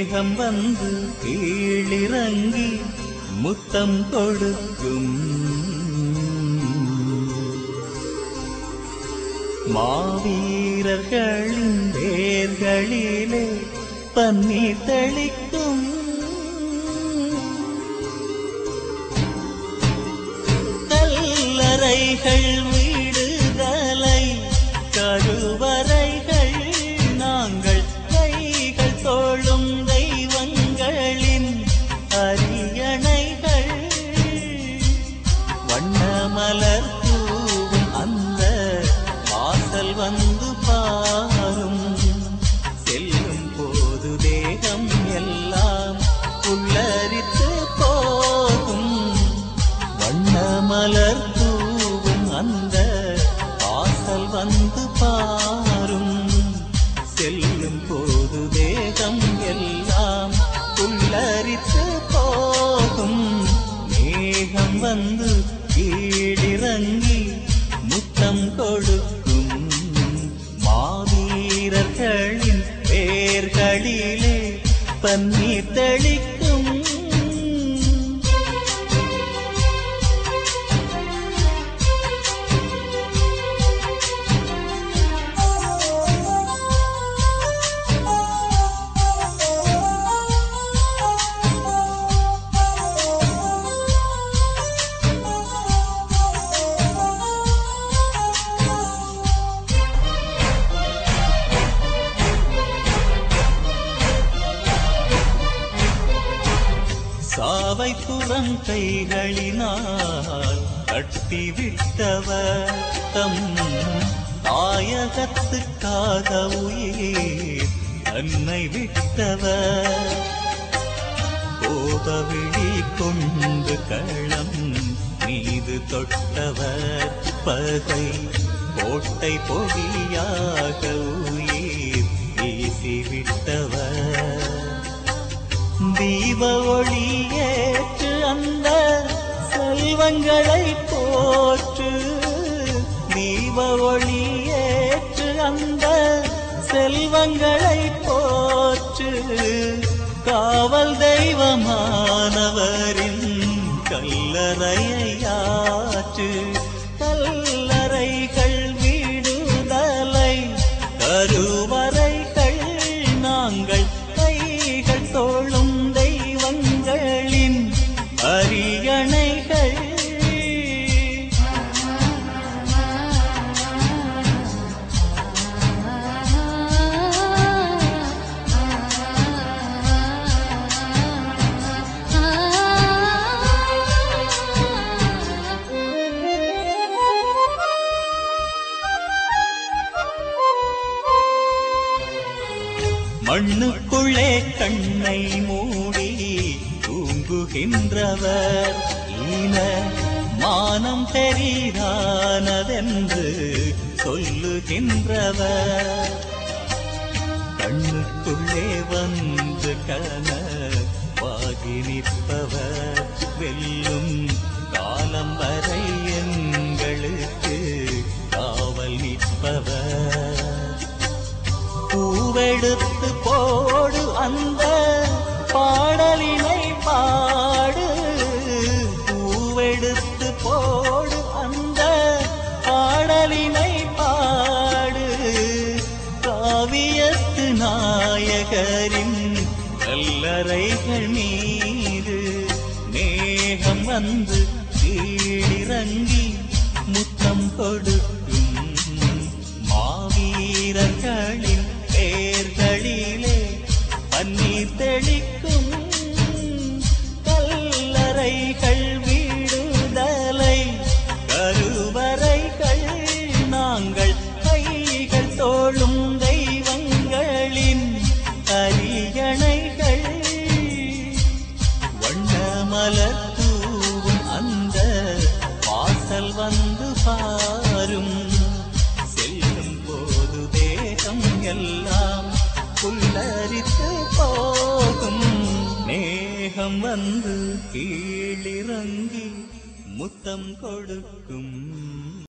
மேகம் வந்து கீழிறங்கி முத்தம் கொடுக்கும் மாவீரர்களின் வேர்களிலே பன்னீர் தெளிக்கும் கல்லறைகள் வீடுதலை கருவறைகள் நாங்கள் கைகள் தோளும் தெய்வங்களின் அரியணைகள் வண்ண மலர் தூவும் அந்த வாசல் வந்து பாரும் செல்லும் போது தேகம் எல்லாம் புல்லரித்து போகும் வண்ண மலர் தூவும் அந்த வாசல் வந்து பாரும் செல்லும் போது தேகம் எல்லாம் புல்லரித்து போகும் மேகம் வந்து கீழிறங்கி முத்தம் கொடுக்கும் மாவீரர்களின் பேர்களிலே பன்னீர் தெளிக்கும் சாவை புறம் கைகளினால் கட்டிவிட்டவர் தம் தாயகத்துக்காக உயிர் தன்னை விட்டவர் கோபவிழி கொண்டு களம் மீது தொட்டவர் பகை கோட்டை பொடியாக உயிர் வீசிவிட்டவர் தீப ஒளியேற்று அந்த செல்வங்களை போற்று தீப ஒளியேற்று அந்த செல்வங்களை போற்று காவல் தெய்வமானவரின் கல்லறையாற்று கல்லறைகள் வீடுதலை கருவறைகள் நாங்கள் கைகள் தோளும் தெய்வங்களின் அரியணைகள் மண்ணுக்குள்ளே கண்ணை மூடி தூங்குகின்றவர் ஈன மானம் தெரியானதென்று சொல்லுகின்றவர் கண்ணுக்குள்ளே வந்து கனவாகி நிற்பவர் வெல்லும் காலம் வரை எங்களுக்கு காவல் நிற்பவர் பூவெடுத்து போடு அந்த பாடலினை பாடு பூவெடுத்து போடு அந்த பாடலினை பாடு காவியத்து நாயகரின் கல்லறைகள் மீது மேகம் வந்து கீழிறங்கி முத்தம் கொடுக்கும் மாவீரர்களின் பேர்களிலே பன்னீர் தெளிக்கும் கல்லறைகள் வீடுதலை கருவறைகள் நாங்கள் கைகள் தோளும் தெய்வங்களின் அரியணைகள் வண்ண மலர் தூவும் அந்த வாசல் வந்து பாரும் செல்லும் போது தேகம் எல்லாம் புல்லரித்து போகும் மேகம் வந்து கீழிறங்கி முத்தம் கொடுக்கும்